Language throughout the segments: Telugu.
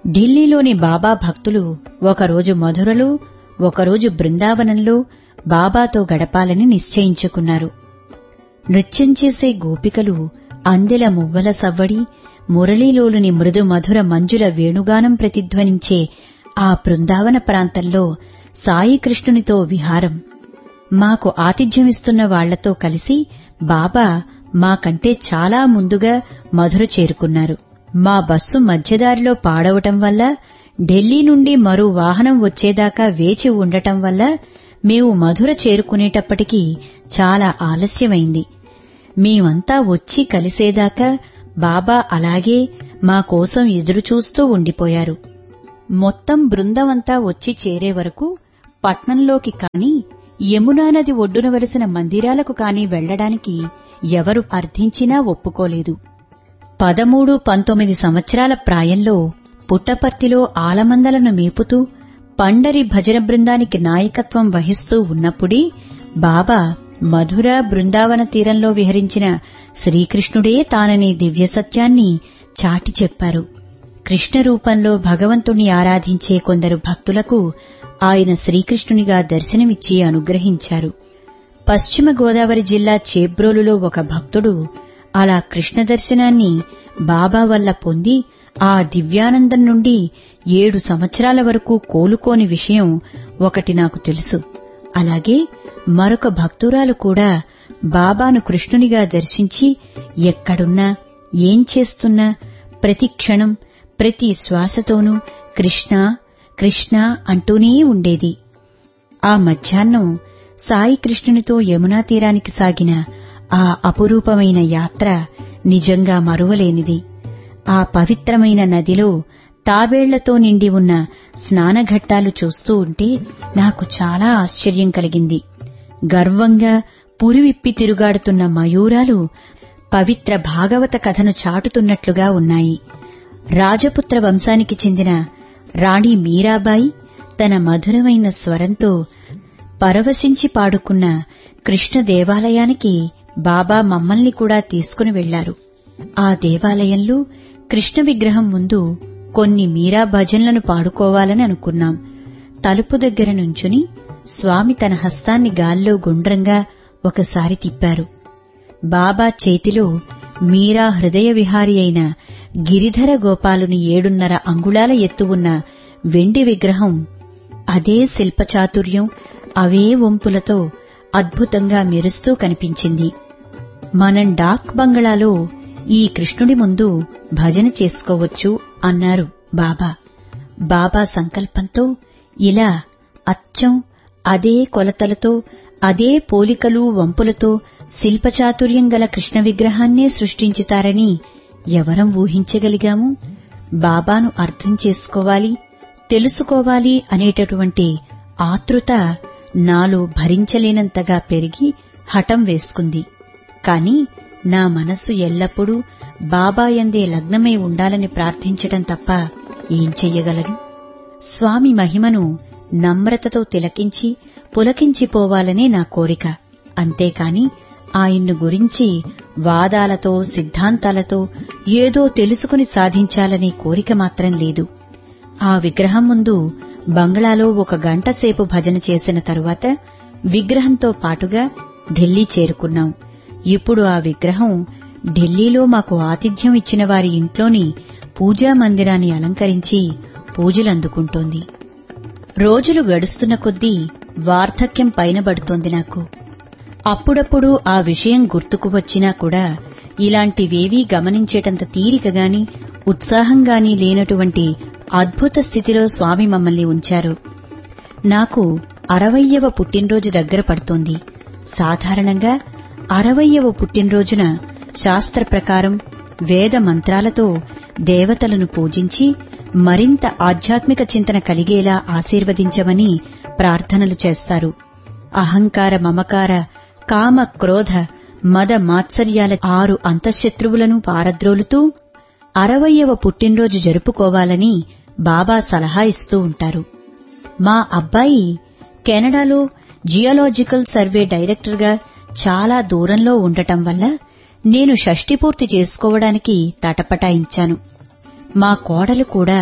ఢిల్లీలోని బాబా భక్తులు ఒకరోజు మధురలో ఒకరోజు బృందావనంలో బాబాతో గడపాలని నిశ్చయించుకున్నారు నృత్యం చేసే గోపికలు అందెల మువ్వల సవ్వడి మురళీలోలుని మృదు మధుర మంజుల వేణుగానం ప్రతిధ్వనించే ఆ బృందావన ప్రాంతంలో సాయి కృష్ణునితో విహారం మాకు ఆతిథ్యమిస్తున్న వాళ్లతో కలిసి బాబా మాకంటే చాలా ముందుగా మధుర చేరుకున్నారు మా బస్సు మధ్యదారిలో పాడవటం వల్ల ఢిల్లీ నుండి మరో వాహనం వచ్చేదాకా వేచి ఉండటం వల్ల మేము మధుర చేరుకునేటప్పటికీ చాలా ఆలస్యమైంది మేమంతా వచ్చి కలిసేదాకా బాబా అలాగే మా కోసం ఎదురుచూస్తూ ఉండిపోయారు మొత్తం బృందమంతా వచ్చి చేరే వరకు పట్నంలోకి కాని యమునా నది ఒడ్డున వలసిన మందిరాలకు కాని వెళ్లడానికి ఎవరు అర్థించినా ఒప్పుకోలేదు పదమూడు పంతొమ్మిది సంవత్సరాల ప్రాయంలో పుట్టపర్తిలో ఆలమందలను మేపుతూ పండరి భజన బృందానికి నాయకత్వం వహిస్తూ ఉన్నప్పుడే బాబా మధుర బృందావన తీరంలో విహరించిన శ్రీకృష్ణుడే తాననే దివ్య సత్యాన్ని చాటి చెప్పారు కృష్ణ రూపంలో భగవంతుణ్ణి ఆరాధించే కొందరు భక్తులకు ఆయన శ్రీకృష్ణునిగా దర్శనమిచ్చి అనుగ్రహించారు పశ్చిమ గోదావరి జిల్లా చేబ్రోలులో ఒక భక్తుడు అలా కృష్ణ దర్శనాన్ని బాబా వల్ల పొంది ఆ దివ్యానందం నుండి ఏడు సంవత్సరాల వరకు కోలుకోని విషయం ఒకటి నాకు తెలుసు అలాగే మరొక భక్తురాలు కూడా బాబాను కృష్ణునిగా దర్శించి ఎక్కడున్నా ఏం చేస్తున్నా ప్రతి క్షణం ప్రతి శ్వాసతోనూ కృష్ణ కృష్ణ అంటూనే ఉండేది ఆ మధ్యాహ్నం సాయి కృష్ణునితో యమునా తీరానికి సాగిన ఆ అపురూపమైన యాత్ర నిజంగా మరువలేనిది ఆ పవిత్రమైన నదిలో తాబేళ్లతో నిండి ఉన్న స్నానఘట్టాలు చూస్తూ ఉంటే నాకు చాలా ఆశ్చర్యం కలిగింది గర్వంగా పురివిప్పి తిరుగాడుతున్న మయూరాలు పవిత్ర భాగవత కథను చాటుతున్నట్లుగా ఉన్నాయి రాజపుత్ర వంశానికి చెందిన రాణి మీరాబాయి తన మధురమైన స్వరంతో పరవశించి పాడుకున్న కృష్ణ దేవాలయానికి బాబా మమ్మల్ని కూడా తీసుకుని వెళ్లారు ఆ దేవాలయంలో కృష్ణ విగ్రహం ముందు కొన్ని మీరా భజన్లను పాడుకోవాలని అనుకున్నాం తలుపు దగ్గర నుంచుని స్వామి తన హస్తాన్ని గాల్లో గుండ్రంగా ఒకసారి తిప్పారు బాబా చేతిలో మీరా హృదయ విహారి అయిన గిరిధర గోపాలుని ఏడున్నర అంగుళాల ఎత్తు ఉన్న వెండి విగ్రహం అదే శిల్పచాతుర్యం అవే వంపులతో అద్భుతంగా మెరుస్తూ కనిపించింది మనం డాక్ బంగళాలో ఈ కృష్ణుడి ముందు భజన చేసుకోవచ్చు అన్నారు బాబా బాబా సంకల్పంతో ఇలా అచ్చం అదే కొలతలతో అదే పోలికలు వంపులతో శిల్పచాతుర్యం గల కృష్ణ విగ్రహాన్నే సృష్టించుతారని ఎవరం ఊహించగలిగాము బాబాను అర్థం చేసుకోవాలి తెలుసుకోవాలి అనేటటువంటి ఆతృత నాలో భరించలేనంతగా పెరిగి హఠం వేసుకుంది కాని నా మనస్సు ఎల్లప్పుడూ బాబా యందే లగ్నమై ఉండాలని ప్రార్థించటం తప్ప ఏం చెయ్యగలను స్వామి మహిమను నమ్రతతో తిలకించి పులకించిపోవాలనే నా కోరిక అంతేకాని ఆయన్ను గురించి వాదాలతో సిద్ధాంతాలతో ఏదో తెలుసుకుని సాధించాలనే కోరిక మాత్రం లేదు ఆ విగ్రహం ముందు బంగ్లాలో ఒక గంట సేపు భజన చేసిన తరువాత విగ్రహంతో పాటుగా ఢిల్లీ చేరుకున్నాం ఇప్పుడు ఆ విగ్రహం ఢిల్లీలో మాకు ఆతిథ్యం ఇచ్చిన వారి ఇంట్లోని పూజా మందిరాన్ని అలంకరించి పూజలందుకుంటోంది రోజులు గడుస్తున్న కొద్దీ వార్ధక్యం పైనబడుతోంది నాకు అప్పుడప్పుడు ఆ విషయం గుర్తుకు వచ్చినా కూడా ఇలాంటివేవీ గమనించేటంత తీరికగాని ఉత్సాహంగాని లేనటువంటి అద్భుత స్థితిలో స్వామి మమ్మల్ని ఉంచారు నాకు అరవయ్యవ పుట్టినరోజు దగ్గర పడుతోంది సాధారణంగా అరవయ్యవ పుట్టినరోజున శాస్త్ర ప్రకారం వేద మంత్రాలతో దేవతలను పూజించి మరింత ఆధ్యాత్మిక చింతన కలిగేలా ఆశీర్వదించమని ప్రార్థనలు చేస్తారు అహంకార మమకార కామ క్రోధ మద మాత్సర్యాల ఆరు అంతఃశత్రువులను పారద్రోలుతూ అరవయ్యవ పుట్టినరోజు జరుపుకోవాలని బాబా సలహా ఇస్తూ ఉంటారు మా అబ్బాయి కెనడాలో జియోలాజికల్ సర్వే డైరెక్టర్గా చాలా దూరంలో ఉండటం వల్ల నేను షష్ఠి పూర్తి చేసుకోవడానికి తటపటాయించాను మా కోడలు కూడా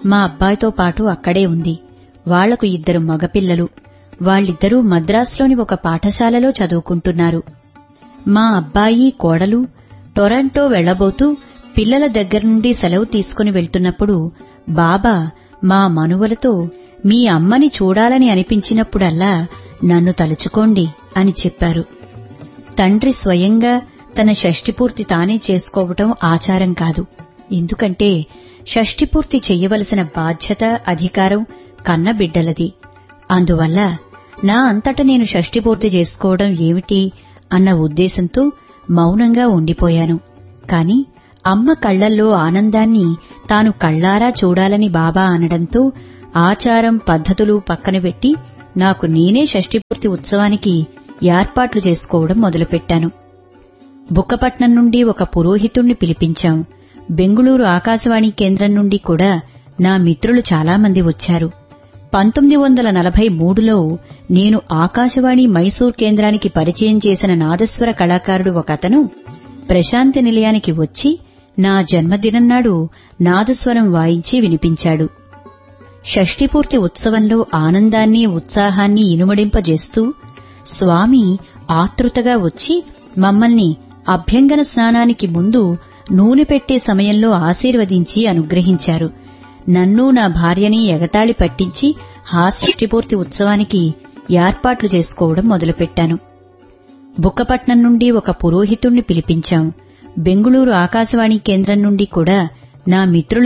మా అబ్బాయితో పాటు అక్కడే ఉంది వాళ్లకు ఇద్దరు మగపిల్లలు వాళ్ళిద్దరూ మద్రాసులోని ఒక పాఠశాలలో చదువుకుంటున్నారు మా అబ్బాయి కోడలు టొరంటో వెళ్లబోతూ పిల్లల దగ్గర నుండి సెలవు తీసుకుని వెళ్తున్నప్పుడు బాబా మా మనువలతో మీ అమ్మని చూడాలని అనిపించినప్పుడల్లా నన్ను తలుచుకోండి అని చెప్పారు తండ్రి స్వయంగా తన షష్టిపూర్తి తానే చేసుకోవటం ఆచారం కాదు ఎందుకంటే షష్టిపూర్తి చెయ్యవలసిన బాధ్యత అధికారం కన్నబిడ్డలది అందువల్ల నా అంతట నేను షష్టిపూర్తి చేసుకోవడం ఏమిటి అన్న ఉద్దేశంతో మౌనంగా ఉండిపోయాను కాని అమ్మ కళ్లల్లో ఆనందాన్ని తాను కళ్లారా చూడాలని బాబా అనడంతో ఆచారం పద్ధతులు పక్కన పెట్టి నాకు నేనే షష్టిపూర్తి ఉత్సవానికి ఏర్పాట్లు చేసుకోవడం మొదలుపెట్టాను బుక్కపట్నం నుండి ఒక పురోహితుణ్ణి పిలిపించాం బెంగుళూరు ఆకాశవాణి కేంద్రం నుండి కూడా నా మిత్రులు చాలామంది వచ్చారు పంతొమ్మిది వందల నలభై మూడులో నేను ఆకాశవాణి మైసూర్ కేంద్రానికి పరిచయం చేసిన నాదస్వర కళాకారుడు ఒకతను ప్రశాంతి నిలయానికి వచ్చి నా జన్మదినం నాడు నాదస్వరం వాయించి వినిపించాడు షష్ఠిపూర్తి ఉత్సవంలో ఆనందాన్ని ఉత్సాహాన్ని ఇనుమడింపజేస్తూ స్వామి ఆతృతగా వచ్చి మమ్మల్ని అభ్యంగన స్నానానికి ముందు నూనె పెట్టే సమయంలో ఆశీర్వదించి అనుగ్రహించారు నన్ను నా భార్యని ఎగతాళి పట్టించి హాస్యష్టిపూర్తి ఉత్సవానికి ఏర్పాట్లు చేసుకోవడం మొదలుపెట్టాను బుక్కపట్నం నుండి ఒక పురోహితుణ్ణి పిలిపించాం బెంగుళూరు ఆకాశవాణి కేంద్రం నుండి కూడా నా మిత్రులు